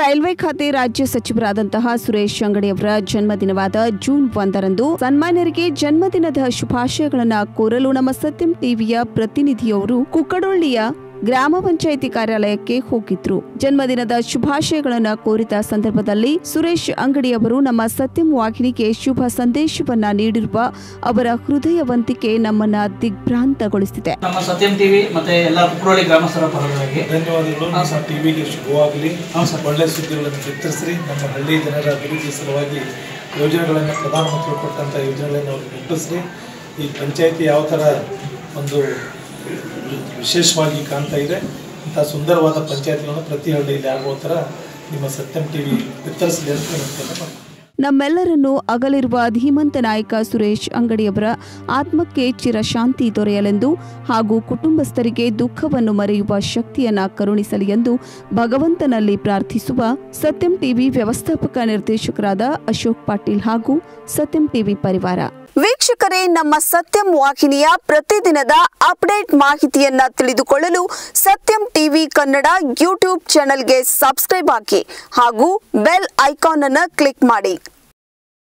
Railway ಖಾತೆ ರಾಜ್ಯ ಸಚಿವರಾದಂತಹ Suresh ಅಂಗಡಿಯವರ ಜನ್ಮದಿನವಾದ June ಒಂದರಂದು ಸನ್ಮಾನ್ಯರಿಗೆ ಜನ್ಮದಿನದ ಶುಭಾಶಯಗಳನ್ನ ಕೋರಲು ನಮ್ಮ ಸತ್ಯಂ ಟಿವಿಯ ಪ್ರತಿನಿಧಿಯವರು ಕುಕ್ಕಡೊಳ್ಳಿಯ ಗ್ರಾಮ ಪಂಚಾಯಿತಿ ಕಾರ್ಯಾಲಯಕ್ಕೆ ಹೋಗಿದ್ರು ಜನ್ಮದಿನದ ಶುಭಾಶಯಗಳನ್ನ ಕೋರಿದ ಸಂದರ್ಭದಲ್ಲಿ ಸುರೇಶ್ ಅಂಗಡಿಯವರು ನಮ್ಮ ಸತ್ಯಂ ವಾಹಿನಿಗೆ ಶುಭ ಸಂದೇಶವನ್ನ ನೀಡಿರುವ ಅವರ ಹೃದಯವಂತಿಕೆ ನಮ್ಮನ್ನ ದಿಗ್ಭ್ರಾಂತಗೊಳಿಸಿದೆ ನಮ್ಮ ಸತ್ಯಂ ಟಿವಿ ಮತ್ತೆ ಎಲ್ಲ ಕುಕ್ರೋಳಿ ಗ್ರಾಮಸ್ಥರ ಪರವಾಗಿ ಧನ್ಯವಾದಗಳು ಹಾಂ ನಮ್ಮ ಟಿವಿಗೆ ಶುಭವಾಗಲಿ ಹಾಂ ಸರ್. ಒಳ್ಳೆ ಸುದ್ದಿಗಳನ್ನು ಬಿತ್ತರಿಸ್ರಿ ನಮ್ಮ ಹಳ್ಳಿ ಜನರ ಅಭಿವೃದ್ಧಿ ಸಲುವಾಗಿ ಯೋಜನೆಗಳನ್ನು ಪ್ರಧಾನಮಂತ್ರಿ ಕೊಟ್ಟಂಥ ಯೋಜನೆಗಳನ್ನು ಅವ್ರಿಗೆ ಮುಟ್ಟಿಸ್ರಿ ಈ ಪಂಚಾಯತಿ ಯಾವ ಥರ ಒಂದು ವಿಶೇಷವಾಗಿ ಕಾಣ್ತಾ ಇದೆ ಇಂಥ ಸುಂದರವಾದ ಪಂಚಾಯತ್ಗಳನ್ನು ಪ್ರತಿ ಹಳ್ಳಿಯಲ್ಲಿ ಆಗುವ ಥರ ನಿಮ್ಮ ಸತ್ಯಂ ಟಿವಿ ಬಿತ್ತರಿಸಲಿ ಅಂತ ವಿನಂತಿಯನ್ನು ಮಾಡ್ತೀನಿ ನಮ್ಮೆಲ್ಲರನ್ನು ಅಗಲಿರುವ ಧೀಮಂತ ನಾಯಕ ಸುರೇಶ್ ಅಂಗಡಿಯವರ ಆತ್ಮಕ್ಕೆ ಚಿರಶಾಂತಿ ದೊರೆಯಲೆಂದು ಹಾಗೂ ಕುಟುಂಬಸ್ಥರಿಗೆ ದುಃಖವನ್ನು ಮರೆಯುವ ಶಕ್ತಿಯನ್ನ ಕರುಣಿಸಲಿ ಎಂದು ಭಗವಂತನಲ್ಲಿ ಪ್ರಾರ್ಥಿಸುವ ಸತ್ಯಂ ಟಿವಿ ವ್ಯವಸ್ಥಾಪಕ ನಿರ್ದೇಶಕರಾದ ಅಶೋಕ್ ಪಾಟೀಲ್ ಹಾಗೂ ಸತ್ಯಂ ಟಿವಿ ಪರಿವಾರ ವೀಕ್ಷಕರೇ ನಮ್ಮ ಸತ್ಯಂ ವಾಹಿನಿಯ ಪ್ರತಿದಿನದ ಅಪ್ಡೇಟ್ ಮಾಹಿತಿಯನ್ನ ತಿಳಿದುಕೊಳ್ಳಲು ಸತ್ಯಂ ಟಿವಿ ಕನ್ನಡ ಯೂಟ್ಯೂಬ್ ಚಾನೆಲ್ಗೆ ಸಬ್ಸ್ಕ್ರೈಬ್ ಹಾಕಿ ಹಾಗೂ ಬೆಲ್ ಐಕಾನ್ ಅನ್ನು ಕ್ಲಿಕ್ ಮಾಡಿ